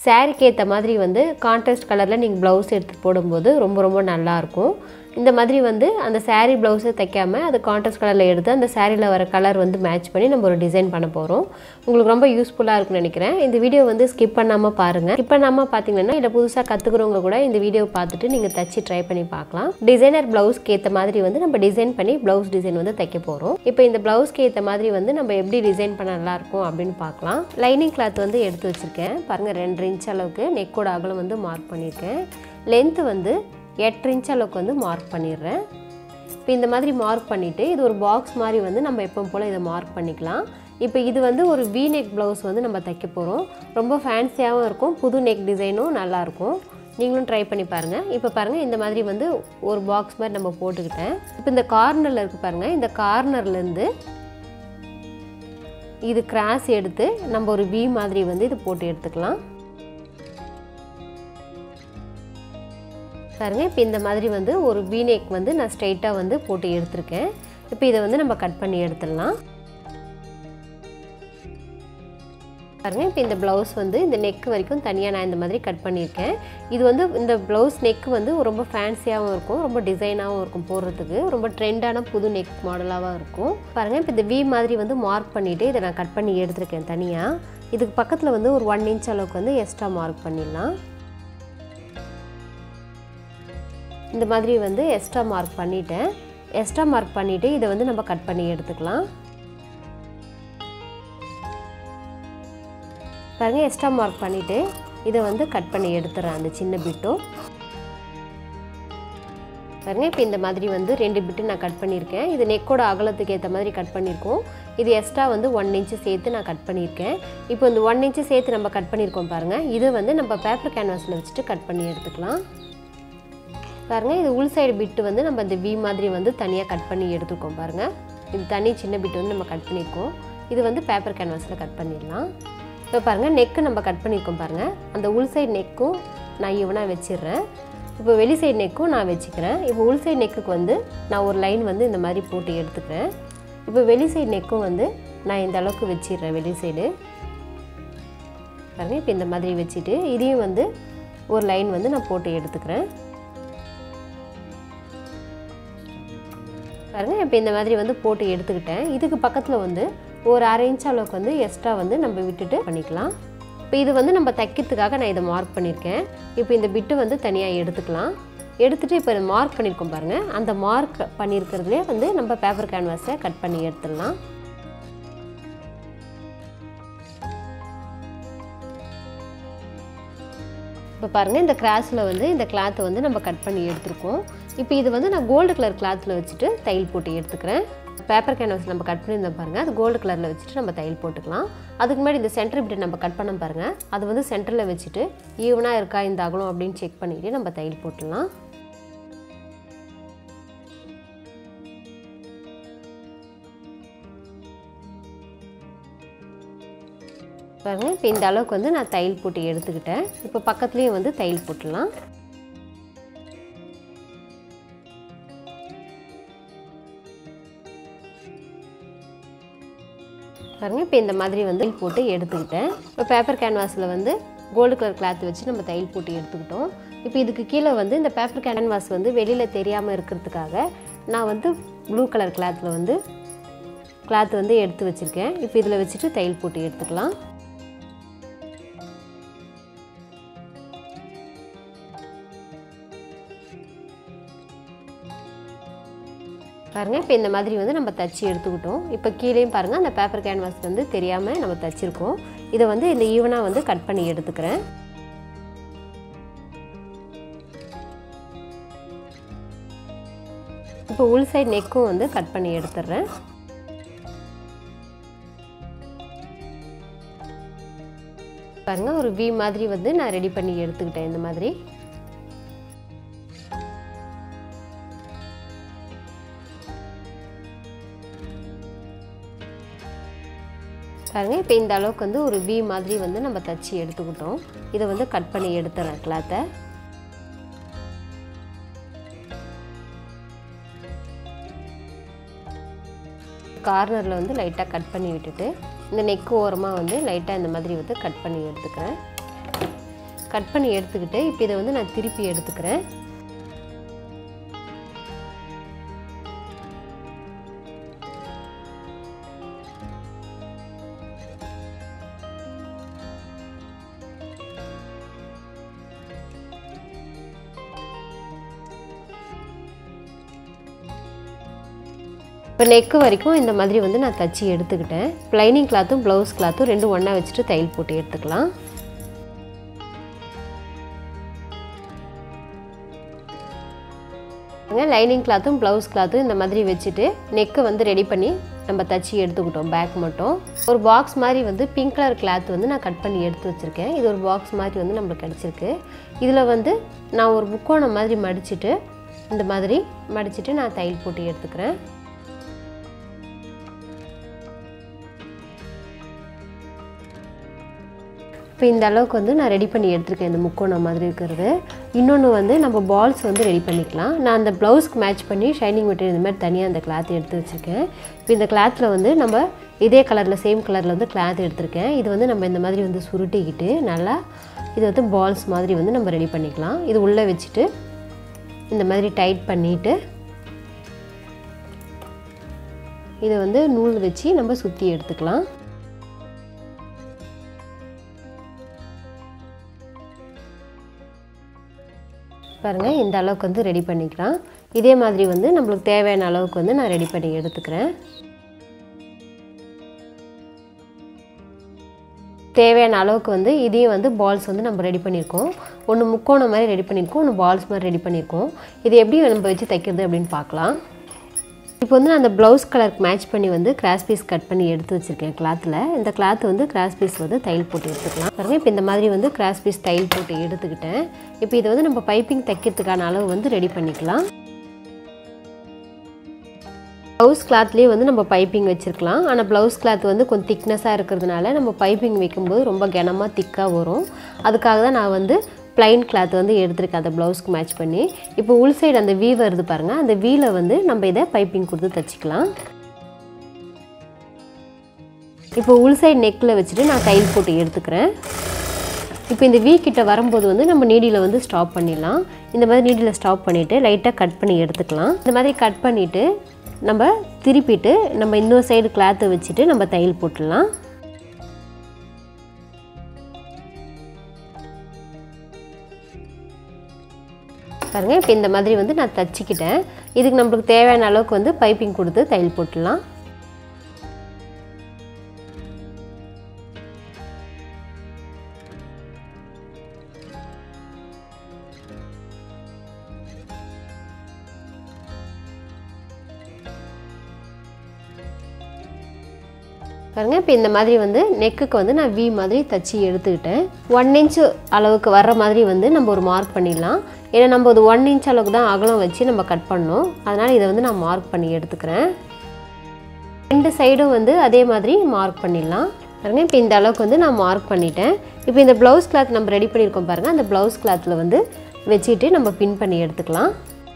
சாரீக்கு ஏற்ற மாதிரி வந்து கான்ட்ராஸ்ட் கலரில் நீங்கள் ப்ளவுஸ் எடுத்து போடும்போது ரொம்ப ரொம்ப நல்லாயிருக்கும் இந்த மாதிரி வந்து அந்த saree ப்ளவுஸை தைக்காமல் அது கான்ட்ராஸ்ட் கலரில் எடுத்து அந்த சாரியில் வர கலர் வந்து மேட்ச் பண்ணி நம்ம ஒரு டிசைன் பண்ண போகிறோம் உங்களுக்கு ரொம்ப யூஸ்ஃபுல்லாக இருக்கும்னு நினைக்கிறேன் இந்த வீடியோ வந்து ஸ்கிப் பண்ணாமல் பாருங்கள் ஸ்கிப் பண்ணாமல் பார்த்தீங்கன்னா இதை புதுசாக கற்றுக்குறவங்க கூட இந்த வீடியோ பார்த்துட்டு நீங்கள் தச்சு ட்ரை பண்ணி பார்க்கலாம் டிசைனர் ப்ளவுஸ்க்கு ஏற்ற மாதிரி வந்து நம்ம டிசைன் பண்ணி ப்ளவுஸ் டிசைன் வந்து தைக்க போகிறோம் இப்போ இந்த ப்ளவுஸ்க்கு ஏற்ற மாதிரி வந்து நம்ம எப்படி டிசைன் பண்ண நல்லாயிருக்கும் அப்படின்னு பார்க்கலாம் லைனிங் கிளாத் வந்து எடுத்து வச்சுருக்கேன் பாருங்கள் ரெண்டு இன்ச் அளவுக்கு நெக்கோட அகலம் வந்து மார்க் பண்ணியிருக்கேன் லென்த்து வந்து எட்டு இன்ச் அளவுக்கு வந்து மார்க் பண்ணிடுறேன் இப்போ இந்த மாதிரி மார்க் பண்ணிவிட்டு இது ஒரு பாக்ஸ் மாதிரி வந்து நம்ம எப்பவும் போல் இதை மார்க் பண்ணிக்கலாம் இப்போ இது வந்து ஒரு வி நெக் ப்ளவுஸ் வந்து நம்ம தைக்க போகிறோம் ரொம்ப ஃபேன்சியாகவும் இருக்கும் புது நெக் டிசைனும் நல்லாயிருக்கும் நீங்களும் ட்ரை பண்ணி பாருங்கள் இப்போ பாருங்கள் இந்த மாதிரி வந்து ஒரு பாக்ஸ் மாதிரி நம்ம போட்டுக்கிட்டேன் இப்போ இந்த கார்னரில் இருக்குது பாருங்கள் இந்த கார்னர்லேருந்து இது கிராஸ் எடுத்து நம்ம ஒரு வி மாதிரி வந்து இது போட்டு எடுத்துக்கலாம் பாருங்க இப்போ இந்த மாதிரி வந்து ஒரு வீநெக் வந்து நான் ஸ்ட்ரைட்டாக வந்து போட்டு எடுத்திருக்கேன் இப்போ இதை வந்து நம்ம கட் பண்ணி எடுத்துடலாம் பாருங்க இப்போ இந்த ப்ளவுஸ் வந்து இந்த நெக் வரைக்கும் தனியாக நான் இந்த மாதிரி கட் பண்ணியிருக்கேன் இது வந்து இந்த ப்ளவுஸ் நெக் வந்து ரொம்ப ஃபேன்சியாகவும் இருக்கும் ரொம்ப டிசைனாகவும் இருக்கும் போடுறதுக்கு ரொம்ப ட்ரெண்டான புது நெக் மாடலாகவும் இருக்கும் பாருங்கள் இப்போ இந்த வி மாதிரி வந்து மார்க் பண்ணிவிட்டு இதை நான் கட் பண்ணி எடுத்திருக்கேன் தனியாக இதுக்கு பக்கத்தில் வந்து ஒரு ஒன் இன்ச் அளவுக்கு வந்து எக்ஸ்ட்ரா மார்க் பண்ணிடலாம் இந்த மாதிரி வந்து எக்ஸ்ட்ரா மார்க் பண்ணிட்டேன் எக்ஸ்ட்ரா மார்க் பண்ணிவிட்டு இதை வந்து நம்ம கட் பண்ணி எடுத்துக்கலாம் பாருங்கள் எக்ஸ்ட்ரா மார்க் பண்ணிவிட்டு இதை வந்து கட் பண்ணி எடுத்துறேன் அந்த சின்ன பிட்டும் பாருங்கள் இப்போ இந்த மாதிரி வந்து ரெண்டு பிட்டு நான் கட் பண்ணியிருக்கேன் இது நெக்கோட அகலத்துக்கு ஏற்ற மாதிரி கட் பண்ணியிருக்கோம் இது எக்ஸ்ட்ரா வந்து ஒன் இன்ச்சு சேர்த்து நான் கட் பண்ணியிருக்கேன் இப்போ இந்த ஒன் இன்ச்சு சேர்த்து நம்ம கட் பண்ணியிருக்கோம் பாருங்கள் இது வந்து நம்ம பேப்பர் கேன்வாஸில் வச்சுட்டு கட் பண்ணி எடுத்துக்கலாம் பாருங்கள் இது உள் சைடு பிட்டு வந்து நம்ம இந்த வி மாதிரி வந்து தனியாக கட் பண்ணி எடுத்துருக்கோம் பாருங்கள் இது தனி சின்ன பிட்டு வந்து நம்ம கட் பண்ணியிருக்கோம் இது வந்து பேப்பர் கேன்வாஸில் கட் பண்ணிடலாம் இப்போ பாருங்கள் நெக்கு நம்ம கட் பண்ணியிருக்கோம் பாருங்கள் அந்த உள் சைடு நெக்கும் நான் ஈவனாக வச்சிடுறேன் இப்போ வெளி சைடு நெக்கும் நான் வச்சுக்கிறேன் இப்போ உள் சைடு நெக்குக்கு வந்து நான் ஒரு லைன் வந்து இந்த மாதிரி போட்டு எடுத்துக்கிறேன் இப்போ வெளி சைடு நெக்கும் வந்து நான் இந்த அளவுக்கு வச்சிடுறேன் வெளி சைடு பாருங்கள் இப்போ இந்த மாதிரி வச்சுட்டு இதையும் வந்து ஒரு லைன் வந்து நான் போட்டு எடுத்துக்கிறேன் பாருங்கள் இப்போ இந்த மாதிரி வந்து போட்டு எடுத்துக்கிட்டேன் இதுக்கு பக்கத்தில் வந்து ஒரு அரை இன்ச் அளவுக்கு வந்து எக்ஸ்ட்ரா வந்து நம்ம விட்டுட்டு பண்ணிக்கலாம் இப்போ இது வந்து நம்ம தைக்கிறதுக்காக நான் இதை மார்க் பண்ணியிருக்கேன் இப்போ இந்த பிட்டு வந்து தனியாக எடுத்துக்கலாம் எடுத்துகிட்டு இப்போ மார்க் பண்ணியிருக்கோம் பாருங்கள் அந்த மார்க் பண்ணியிருக்கிறதுலே வந்து நம்ம பேப்பர் கேன்வாஸை கட் பண்ணி எடுத்துடலாம் இப்போ பாருங்கள் இந்த கிராஸில் வந்து இந்த கிளாத்தை வந்து நம்ம கட் பண்ணி எடுத்துருக்கோம் இப்போ இது வந்து நான் கோல்டு கலர் கிளாத்தில் வச்சுட்டு தையல் போட்டு எடுத்துக்கிறேன் பேப்பர் கேன்வாஸ் நம்ம கட் பண்ணியிருந்தோம் பாருங்கள் அது கோல்டு கலரில் வச்சுட்டு நம்ம தையல் போட்டுக்கலாம் அதுக்கு முன்னாடி இந்த சென்டர் இப்படி நம்ம கட் பண்ண பாருங்கள் அது வந்து சென்டரில் வச்சுட்டு ஈவனாக இருக்கா இந்த அகலம் அப்படின்னு செக் பண்ணிவிட்டு நம்ம தையல் போட்டுடலாம் பாருங்கள் இப்போ இந்த அளவுக்கு வந்து நான் தையல் போட்டு எடுத்துக்கிட்டேன் இப்போ பக்கத்துலேயும் வந்து தையல் போட்டுடலாம் பாருங்கள் இப்போ இந்த மாதிரி வந்து தையல் போட்டு எடுத்துக்கிட்டேன் இப்போ பேப்பர் கேன்வாஸில் வந்து கோல்டு கலர் கிளாத் வச்சு நம்ம தையல் போட்டு எடுத்துக்கிட்டோம் இப்போ இதுக்கு கீழே வந்து இந்த பேப்பர் கேன்வாஸ் வந்து வெளியில் தெரியாமல் இருக்கிறதுக்காக நான் வந்து ப்ளூ கலர் கிளாத்தில் வந்து கிளாத் வந்து எடுத்து வச்சுருக்கேன் இப்போ இதில் வச்சுட்டு தையல் போட்டு எடுத்துக்கலாம் பாருங்கள் இப்போ இந்த மாதிரி வந்து நம்ம தச்சு எடுத்துக்கிட்டோம் இப்போ கீழேயும் பாருங்கள் அந்த பேப்பர் கேன்வாஸ் வந்து தெரியாமல் நம்ம தச்சிருக்கோம் இதை வந்து இந்த ஈவனாக வந்து கட் பண்ணி எடுத்துக்கிறேன் இப்போ உள் சைடு நெக்கும் வந்து கட் பண்ணி எடுத்துடுறேன் பாருங்கள் ஒரு வி மாதிரி வந்து நான் ரெடி பண்ணி எடுத்துக்கிட்டேன் இந்த மாதிரி பாருங்கள் இப்போ இந்த அளவுக்கு வந்து ஒரு வி மாதிரி வந்து நம்ம தச்சு எடுத்துக்கிட்டோம் இதை வந்து கட் பண்ணி எடுத்துறேன் கிளாத்தை கார்னரில் வந்து லைட்டாக கட் பண்ணி விட்டுட்டு இந்த நெக்கு ஓரமாக வந்து லைட்டாக இந்த மாதிரி வந்து கட் பண்ணி எடுத்துக்கிறேன் கட் பண்ணி எடுத்துக்கிட்டு இப்போ இதை வந்து நான் திருப்பி எடுத்துக்கிறேன் இப்போ நெக்கு வரைக்கும் இந்த மாதிரி வந்து நான் தச்சு எடுத்துக்கிட்டேன் லைனிங் கிளாத்தும் ப்ளவுஸ் கிளாத்தும் ரெண்டும் ஒன்றா வச்சுட்டு தையல் போட்டு எடுத்துக்கலாம் லைனிங் கிளாத்தும் ப்ளவுஸ் கிளாத்தும் இந்த மாதிரி வச்சுட்டு நெக்கு வந்து ரெடி பண்ணி நம்ம தச்சு எடுத்துக்கிட்டோம் பேக் மட்டும் ஒரு பாக்ஸ் மாதிரி வந்து பிங்க் கலர் கிளாத் வந்து நான் கட் பண்ணி எடுத்து வச்சுருக்கேன் இது ஒரு பாக்ஸ் மாதிரி வந்து நம்மளுக்கு கிடச்சிருக்கு இதில் வந்து நான் ஒரு முக்கோணம் மாதிரி மடிச்சுட்டு இந்த மாதிரி மடிச்சுட்டு நான் தையல் போட்டு எடுத்துக்கிறேன் இப்போ இந்த அளவுக்கு வந்து நான் ரெடி பண்ணி எடுத்திருக்கேன் இந்த முக்கோணம் மாதிரி இருக்கிறது இன்னொன்று வந்து நம்ம பால்ஸ் வந்து ரெடி பண்ணிக்கலாம் நான் அந்த ப்ளவுஸ்க்கு மேட்ச் பண்ணி ஷைனிங் மெட்டீரியல் இந்த மாதிரி தனியாக அந்த கிளாத் எடுத்து வச்சுருக்கேன் இப்போ இந்த கிளாத்தில் வந்து நம்ம இதே கலரில் சேம் கலரில் வந்து கிளாத் எடுத்திருக்கேன் இது வந்து நம்ம இந்த மாதிரி வந்து சுருட்டிக்கிட்டு நல்லா இது வந்து பால்ஸ் மாதிரி வந்து நம்ம ரெடி பண்ணிக்கலாம் இது உள்ளே வச்சுட்டு இந்த மாதிரி டைட் பண்ணிவிட்டு இதை வந்து நூல் வச்சு நம்ம சுற்றி எடுத்துக்கலாம் பாருங்கள் இந்த அளவுக்கு வந்து ரெடி பண்ணிக்கலாம் இதே மாதிரி வந்து நம்மளுக்கு தேவையான அளவுக்கு வந்து நான் ரெடி பண்ணி எடுத்துக்கிறேன் தேவையான அளவுக்கு வந்து இதையும் வந்து பால்ஸ் வந்து நம்ம ரெடி பண்ணியிருக்கோம் ஒன்று முக்கோணம் மாதிரி ரெடி பண்ணியிருக்கோம் ஒன்று பால்ஸ் மாதிரி ரெடி பண்ணியிருக்கோம் இது எப்படி நம்ம வச்சு தைக்கிறது அப்படின்னு பார்க்கலாம் இப்போ வந்து நான் அந்த ப்ளவுஸ் கலருக்கு மேட்ச் பண்ணி வந்து கிராஸ் பீஸ் கட் பண்ணி எடுத்து வச்சுருக்கேன் கிளாத்தில் இந்த கிளாத் வந்து கிராஸ் பீஸ் வந்து தையல் போட்டு எடுத்துக்கலாம் பாருங்க இப்போ இந்த மாதிரி வந்து கிராஸ் பீஸ் தையல் போட்டு எடுத்துக்கிட்டேன் இப்போ இதை வந்து நம்ம பைப்பிங் தைக்கிறதுக்கான அளவு வந்து ரெடி பண்ணிக்கலாம் ப்ளவுஸ் கிளாத்லேயே வந்து நம்ம பைப்பிங் வச்சுருக்கலாம் ஆனால் ப்ளவுஸ் கிளாத் வந்து கொஞ்சம் திக்னஸாக இருக்கிறதுனால நம்ம பைப்பிங் வைக்கும்போது ரொம்ப கனமாக திக்காக வரும் அதுக்காக தான் நான் வந்து ப்ளைன் கிளாத் வந்து எடுத்திருக்கேன் அந்த ப்ளவுஸ்க்கு மேட்ச் பண்ணி இப்போ உள் சைடு அந்த வீ வருது பாருங்கள் அந்த வீல வந்து நம்ம இதை பைப்பிங் கொடுத்து தைச்சிக்கலாம் இப்போ உள் சைடு நெக்கில் வச்சுட்டு நான் தையல் போட்டு எடுத்துக்கிறேன் இப்போ இந்த வீ கிட்ட வரும்போது வந்து நம்ம நீடியில் வந்து ஸ்டாப் பண்ணிடலாம் இந்த மாதிரி நீடியில் ஸ்டாப் பண்ணிவிட்டு லைட்டாக கட் பண்ணி எடுத்துக்கலாம் இந்த மாதிரி கட் பண்ணிவிட்டு நம்ம திருப்பிட்டு நம்ம இன்னொரு சைடு கிளாத்தை வச்சுட்டு நம்ம தையல் போட்டுடலாம் பாருங்க இப்போ இந்த மாதிரி வந்து நான் தச்சுக்கிட்டேன் இதுக்கு நம்மளுக்கு தேவையான அளவுக்கு வந்து பைப்பிங் கொடுத்து தையல் போட்டுடலாம் பாருங்க இப்போ இந்த மாதிரி வந்து நெக்குக்கு வந்து நான் வி மாதிரி தச்சு எடுத்துக்கிட்டேன் ஒன் இன்ச்சு அளவுக்கு வர்ற மாதிரி வந்து நம்ம ஒரு மார்க் பண்ணிடலாம் ஏன்னா நம்ம ஒரு ஒன் இன்ச் அளவுக்கு தான் அகலம் வச்சு நம்ம கட் பண்ணோம் அதனால் இதை வந்து நான் மார்க் பண்ணி எடுத்துக்கிறேன் ரெண்டு சைடும் வந்து அதே மாதிரி மார்க் பண்ணிடலாம் பாருங்கள் இப்போ இந்த அளவுக்கு வந்து நான் மார்க் பண்ணிட்டேன் இப்போ இந்த ப்ளவுஸ் கிளாத் நம்ம ரெடி பண்ணியிருக்கோம் பாருங்கள் அந்த ப்ளவுஸ் கிளாத்தில் வந்து வச்சுட்டு நம்ம பின் பண்ணி எடுத்துக்கலாம்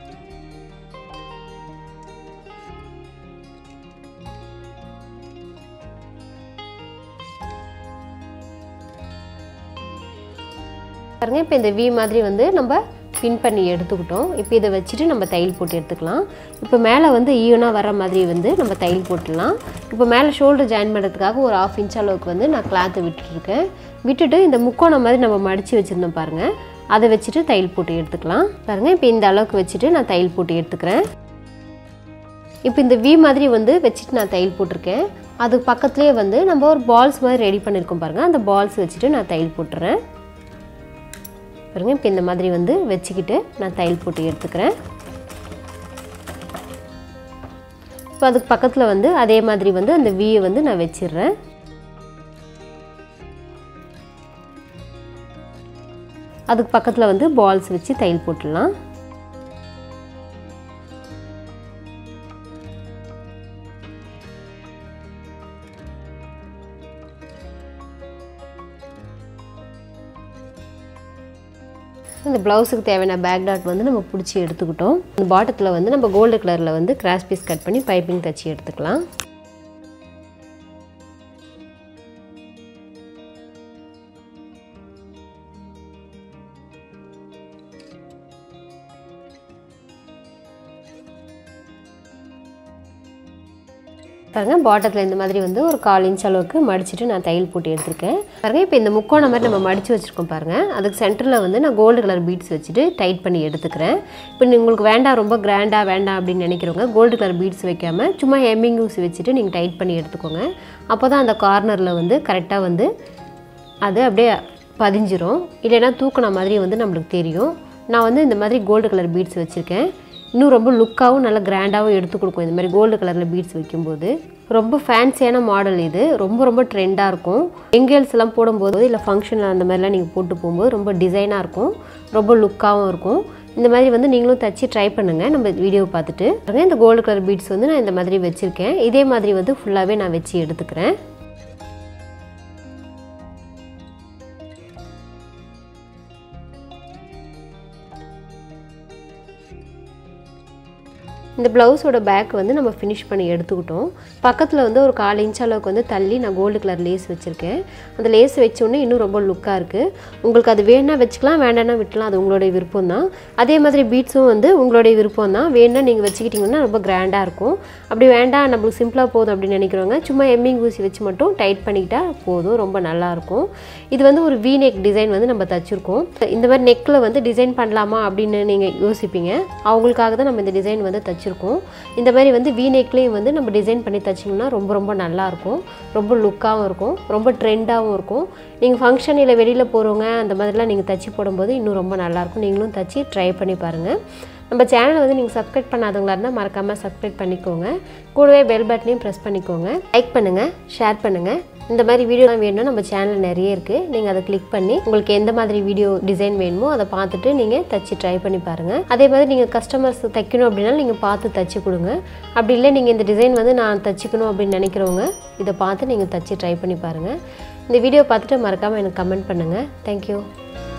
பாருங்கள் இப்போ இந்த வி மாதிரி வந்து நம்ம பின் பண்ணி எடுத்துக்கிட்டோம் இப்போ இதை வச்சுட்டு நம்ம தையல் போட்டு எடுத்துக்கலாம் இப்போ மேலே வந்து ஈவனாக வர மாதிரி வந்து நம்ம தையல் போட்டுடலாம் இப்போ மேலே ஷோல்டர் ஜாயின் பண்ணுறதுக்காக ஒரு ஆஃப் இன்ச் அளவுக்கு வந்து நான் கிளாத்தை விட்டுருக்கேன் விட்டுட்டு இந்த முக்கோணம் மாதிரி நம்ம மடித்து வச்சுருந்தோம் பாருங்கள் அதை வச்சுட்டு தையல் போட்டு எடுத்துக்கலாம் பாருங்கள் இப்போ இந்த அளவுக்கு வச்சுட்டு நான் தையல் போட்டு எடுத்துக்கிறேன் இப்போ இந்த வி மாதிரி வந்து வச்சுட்டு நான் தையல் போட்டிருக்கேன் அது பக்கத்துலேயே வந்து நம்ம ஒரு பால்ஸ் மாதிரி ரெடி பண்ணியிருக்கோம் பாருங்கள் அந்த பால்ஸ் வச்சுட்டு நான் தையல் போட்டுறேன் பாருங்க இப்போ இந்த மாதிரி வந்து வச்சுக்கிட்டு நான் தையல் போட்டு எடுத்துக்கிறேன் இப்போ அதுக்கு பக்கத்தில் வந்து அதே மாதிரி வந்து அந்த வீயை வந்து நான் வச்சிடுறேன் அதுக்கு பக்கத்தில் வந்து பால்ஸ் வச்சு தையல் போட்டுடலாம் இந்த ப்ளவுஸுக்கு தேவையான பேக் டாட் வந்து நம்ம பிடிச்சி எடுத்துக்கிட்டோம் இந்த பாட்டத்தில் வந்து நம்ம கோல்டு கலரில் வந்து கிராஸ் பீஸ் கட் பண்ணி பைப்பிங் தச்சு எடுத்துக்கலாம் பாருங்கள் பாட்டத்தில் இந்த மாதிரி வந்து ஒரு கால் இன்ச் அளவுக்கு மடிச்சுட்டு நான் தையல் போட்டு எடுத்திருக்கேன் பாருங்கள் இப்போ இந்த முக்கோண மாதிரி நம்ம மடித்து வச்சுருக்கோம் பாருங்கள் அதுக்கு சென்டரில் வந்து நான் கோல்டு கலர் பீட்ஸ் வச்சுட்டு டைட் பண்ணி எடுத்துக்கிறேன் இப்போ நீ- உங்களுக்கு வேண்டாம் ரொம்ப கிராண்டாக வேண்டாம் அப்படின்னு நினைக்கிறவங்க கோல்டு கலர் பீட்ஸ் வைக்காமல் சும்மா ஹெம்மிங் ஊசி வச்சுட்டு நீங்கள் டைட் பண்ணி எடுத்துக்கோங்க அப்போ தான் அந்த கார்னரில் வந்து கரெக்டாக வந்து அது அப்படியே பதிஞ்சிரும் இல்லைன்னா தூக்கின மாதிரி வந்து நம்மளுக்கு தெரியும் நான் வந்து இந்த மாதிரி கோல்டு கலர் பீட்ஸ் வச்சுருக்கேன் இன்னும் ரொம்ப லுக்காகவும் நல்லா கிராண்டாகவும் எடுத்து கொடுக்கும் இந்த மாதிரி கோல்டு கலரில் பீட்ஸ் வைக்கும்போது ரொம்ப ஃபேன்சியான மாடல் இது ரொம்ப ரொம்ப ட்ரெண்டாக இருக்கும் எங்கேல்ஸ் எல்லாம் போடும்போது இல்லை ஃபங்க்ஷனில் அந்த மாதிரிலாம் நீங்கள் போட்டு போகும்போது ரொம்ப டிசைனாக இருக்கும் ரொம்ப லுக்காகவும் இருக்கும் இந்த மாதிரி வந்து நீங்களும் தச்சு ட்ரை பண்ணுங்கள் நம்ம வீடியோ பார்த்துட்டு பாருங்க, இந்த கோல்டு கலர் பீட்ஸ் வந்து நான் இந்த மாதிரி வச்சுருக்கேன் இதே மாதிரி வந்து ஃபுல்லாகவே நான் வச்சு எடுத்துக்கிறேன் இந்த ப்ளவுஸோட பேக் வந்து நம்ம ஃபினிஷ் பண்ணி எடுத்துக்கிட்டோம் பக்கத்தில் வந்து ஒரு கால் இன்ச் அளவுக்கு வந்து தள்ளி நான் கோல்டு கலர் லேஸ் வச்சுருக்கேன் அந்த லேஸ் வச்சோடனே இன்னும் ரொம்ப லுக்காக இருக்குது உங்களுக்கு அது வேணா வச்சுக்கலாம் வேண்டாம்னா விட்டுலாம் அது உங்களுடைய விருப்பம் தான் அதே மாதிரி பீட்ஸும் வந்து உங்களுடைய விருப்பம் தான் வேணும்னா நீங்கள் வச்சுக்கிட்டிங்கன்னா ரொம்ப கிராண்டாக இருக்கும் அப்படி வேண்டாம் நம்மளுக்கு சிம்பிளாக போதும் அப்படின்னு நினைக்கிறவங்க சும்மா எம்மிங் ஊசி வச்சு மட்டும் டைட் பண்ணிக்கிட்டா போதும் ரொம்ப நல்லாயிருக்கும் இது வந்து ஒரு வி நெக் டிசைன் வந்து நம்ம தச்சிருக்கோம் இந்த மாதிரி நெக்கில் வந்து டிசைன் பண்ணலாமா அப்படின்னு நீங்கள் யோசிப்பீங்க அவங்களுக்காக தான் நம்ம இந்த டிசைன் வந்து தச்சிருக்கோம் இந்த மாதிரி வந்து வி நெக்லேயும் வந்து நம்ம டிசைன் பண்ணி தச்சிங்கன்னா ரொம்ப ரொம்ப நல்லாயிருக்கும் ரொம்ப லுக்காகவும் இருக்கும் ரொம்ப ட்ரெண்டாகவும் இருக்கும் நீங்கள் ஃபங்க்ஷன் இல்லை வெளியில் போகிறவங்க அந்த மாதிரிலாம் நீங்கள் தச்சு போடும்போது இன்னும் ரொம்ப நல்லாயிருக்கும் நீங்களும் தச்சு ட்ரை பண்ணி பாருங்கள் நம்ம சேனலை வந்து நீங்கள் சப்ஸ்கிரைப் பண்ணாதவங்களா இருந்தால் மறக்காமல் சப்ஸ்கிரைப் பண்ணிக்கோங்க கூடவே பெல் பட்டனையும் ப்ரெஸ் பண்ணிக்கோங்க லைக் பண்ணுங்கள் ஷேர் பண்ணுங்கள் இந்த மாதிரி வீடியோலாம் வேணும்னா நம்ம சேனல் நிறைய இருக்குது நீங்கள் அதை கிளிக் பண்ணி உங்களுக்கு எந்த மாதிரி வீடியோ டிசைன் வேணுமோ அதை பார்த்துட்டு நீங்கள் தச்சு ட்ரை பண்ணி பாருங்கள் அதே மாதிரி நீங்கள் கஸ்டமர்ஸ் தைக்கணும் அப்படின்னா நீங்கள் பார்த்து தச்சு கொடுங்க அப்படி இல்லை நீங்கள் இந்த டிசைன் வந்து நான் தச்சுக்கணும் அப்படின்னு நினைக்கிறவங்க இதை பார்த்து நீங்கள் தச்சு ட்ரை பண்ணி பாருங்கள் இந்த வீடியோ பார்த்துட்டு மறக்காமல் எனக்கு கமெண்ட் பண்ணுங்கள் தேங்க்யூ